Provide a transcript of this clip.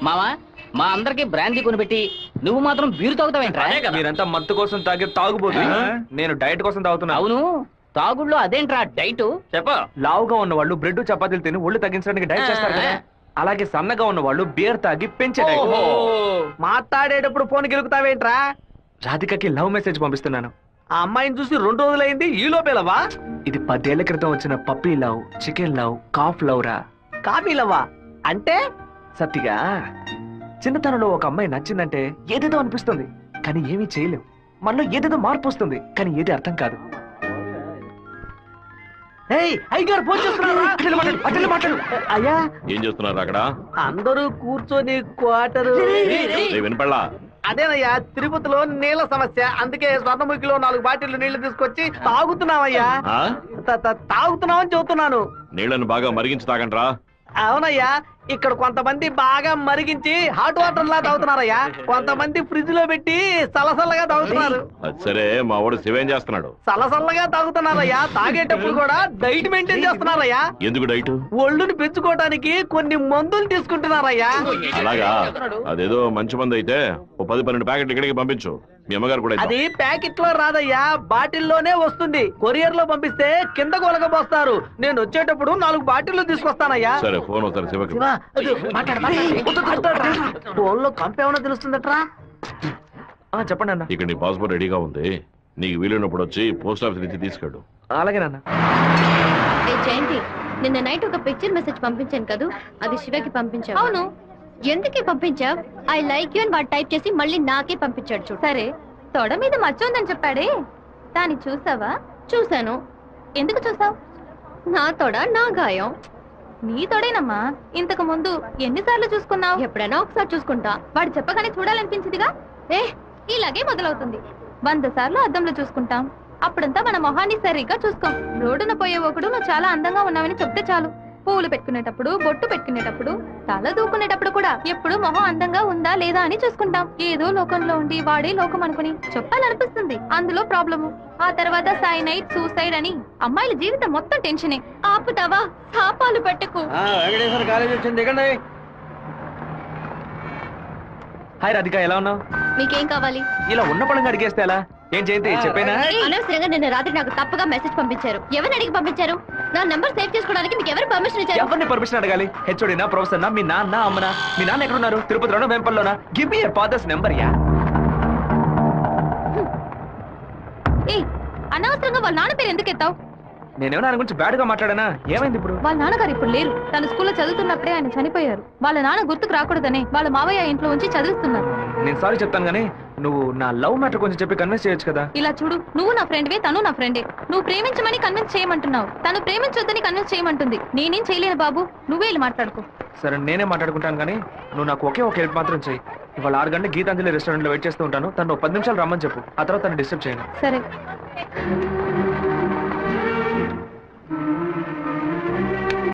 మావా మా అందరికి బ్రాందీ కొనిపెట్టి నువ్వు మాత్రం బీరు తాగుతావేంట్రా మీరంతా మత్తు కోసం తాగే తాగుబోతు నేను డైట్ కోసం తాగుతున్నా అవును తాగుళ్ళో అదేంట్రా డైట్ చెప్ప లావుగా ఉన్న వాళ్ళు బ్రెడ్ చపాతీలు తిని ఒళ్ళు తగ్గించడానికి డైట్ చేస్తారు కదా అలాగే సన్నగా ఉన్న వాళ్ళు బియర్ తాగి పెంచే డైట్ మాట్లాడేటప్పుడు ఫోన్ గెలుకుతావేంట్రా రాధికకి లవ్ మెసేజ్ పంపిస్తున్నాను ఆ అమ్మాయిని చూసి రెండు రోజులైంది ఈ లోపేలవా ఇది పదేళ్ల క్రితం వచ్చిన puppy love chicken love calf love రా కాఫీలవ్వా అంటే సత్తిగా చిన్నతనంలో ఒక అమ్మాయి నచ్చిందంటే ఏదేదో అనిపిస్తుంది కానీ ఏమీ చేయలేం మనలో ఏదేదో మార్పు వస్తుంది కానీ ఏది అర్థం కాదు ఏయ్ అయ్యగారు ఫోన్ చేస్తున్నారా అటెళ్ళు మాట్లాడు, అటెళ్ళు మాట్లాడు. అయ్యా ఏం చేస్తున్నారు అక్కడ అందరూ కూర్చొని క్వార్టరు రేయ్ వినపడలా అదేనయ్యా తిరుపతిలో నీళ్ళ సమస్య అందుకే స్వర్ణముఖిలో నాలుగు బాటిల్ నీళ్లు తీసుకొచ్చి తాగుతున్నామయ్యా ఆ? త- త- తాగుతున్నామని చెబుతున్నాను నీళ్లను బాగా మరిగించి తాగండ్రా అవునయ్యా ఇక్కడ కొంతమంది బాగా మరిగించి హాట్ వాటర్ లా తాగుతున్నారయ్యా కొంతమంది ఫ్రిడ్జ్ లో పెట్టి సలసల్లగా తాగుతున్నారు అది సరే మా వాడు శివేం చేస్తున్నాడు సలసల్లగా తాగుతున్నారయ్యా తాగేటప్పుడు కూడా డైట్ మెయింటైన్ చేస్తున్నారయ్యా ఎందుకు డైట్ ఒళ్ళుని పెంచుకోవడానికి కొన్ని మందులు తీసుకుంటున్నారయ్యా అలాగా అదేదో మంచి మంది అయితే ఓ పది పన్నెండు ప్యాకెట్లు ఇక్కడికి పంపించు మీ అమ్మగారు కూడా అది ఇద్దాం. ప్యాకెట్ లో రాదయ్యా బాటిల్లోనే వస్తుంది కొరియర్ లో పంపిస్తే కింద కొలగబోస్తారు నేను వచ్చేటప్పుడు నాలుగు బాటిల్లు తీసుకొస్తానయ్యా సరే ఫోన్ ఒకసారి శివకి శివా, అది మాట్లాడు, మాట్లాడు. ఫోన్ లో కంప ఏమైనా తెలుస్తుందట్రా ఆ, చెప్పండి అన్న ఇక్కడ నీ పాస్పోర్ట్ రెడీగా ఉంది నీకు వీలైనప్పుడు వచ్చి పోస్ట్ ఆఫీస్ నుంచి తీసుకెళ్ళు అలాగే నాన్న ఏ జయంతి నిన్న నైట్ ఒక పిక్చర్ మెసేజ్ పంపించాను కదూ అది శివకి పంపించావు అవును ఎందుకే పంపించావు ఐ లైక్ యూ అని వాడు టైప్ చేసి మళ్ళీ నాకే పంపించాడు చూడు సరే తొడ మీద మచ్చ ఉందని చెప్పాడే దాన్ని చూసావా చూశాను ఎందుకు చూసావు నా తొడ నా గాయం నీ తొడేనమ్మా ఇంతకు ముందు ఎన్నిసార్లు చూసుకున్నావు ఎప్పుడైనా ఒకసారి చూసుకుంటా వాడు చెప్పగానే చూడాలనిపించిందిగా ఏ ఇలాగే మొదలవుతుంది వంద సార్లు అద్దంలో చూసుకుంటాం అప్పుడంతా మన మొహాన్ని సరిగ్గా చూసుకోం రోడ్డున పోయే ఒకడు నువ్వు చాలా అందంగా ఉన్నావని చెప్తే చాలు పువ్వులు పెట్టుకునేటప్పుడు బొట్టు పెట్టుకునేటప్పుడు తల దూకునేటప్పుడు కూడా ఎప్పుడు మొహం అందంగా ఉందా లేదా అని చూసుకుంటాం ఏదో లోకంలో ఉండి వాడే లోకం అనుకుని చెప్పాలనిపిస్తుంది అందులో ప్రాబ్లము ఆ తర్వాత సైనైట్ సూసైడ్ అని అమ్మాయిల జీవితం మొత్తం టెన్షనే ఆపుతావా శాపాలు పెట్టకు వెంకటేశ్వర కాలేజ్ వచ్చింది దిగండి హాయ్ రాధిక ఎలా ఉన్నావు మీకేం కావాలి ఇలా ఉన్న పడంగా అడిగేస్తే ఎలా ఏం జయంతి చెప్పేనా అనవసరంగా నిన్న రాత్రి నాకు తప్పుగా మెసేజ్ పంపించారు ఎవరిని అడిగి పంపించారు నా నంబర్ సేవ్ చేసుకోవడానికి మీకు ఎవరు పర్మిషన్ ఇచ్చారు ఎవరిని పర్మిషన్ అడగాలి హెచ్ఓడినా ప్రొఫెసర్ మీ నాన్న అమ్మనా మీ నాన్న ఎక్కడున్నారు తిరుపతిలోనా వెంపల్లోనా give me your father's number యా ఏ అనవసరంగా వాళ్ళ నాన్న పేరు ఎందుకు ఎత్తావు నేనేమన్నా ఆయన గురించి బ్యాడ్ గా మాట్లాడానా ఏమైంది ఇప్పుడు వాళ్ళ నాన్నగారు ఇప్పుడు లేరు తన స్కూల్లో చదువుతున్నప్పుడే ఆయన చనిపోయారు వాళ్ళ నాన్న గుర్తుకు రాకూడదనే వాళ్ళ మావయ్య ఇంట్లో ఉంచి చదివిస్తున్నారు నేను సారీ చెప్తాను కానీ నువ్వు నా లవ్ మ్యాటర్ కొంచెం చెప్పి కన్విన్స్ చేయొచ్చు కదా ఇలా చూడు నువ్వు నా ఫ్రెండ్వే తను నా ఫ్రెండే నువ్వు ప్రేమించమని కన్విన్స్ చేయమంటున్నావు తను ప్రేమించొద్దని కన్విన్స్ చేయమంటుంది నేనేం చేయలేను బాబు నువ్వే వెళ్ళి మాట్లాడుకో సరే నేనే మాట్లాడుకుంటాను కానీ నువ్వు నాకు ఒకే ఒక హెల్ప్ మాత్రం చెయ్యి ఇవాళ ఆరు గంటల గీతాంజలి రెస్టారెంట్ లో వెయిట్ చేస్తూ ఉంటాను తను ఒక పది నిమిషాలు రమ్మని చెప్పు ఆ తర్వాత తను డిస్టర్బ్ చేయను సరే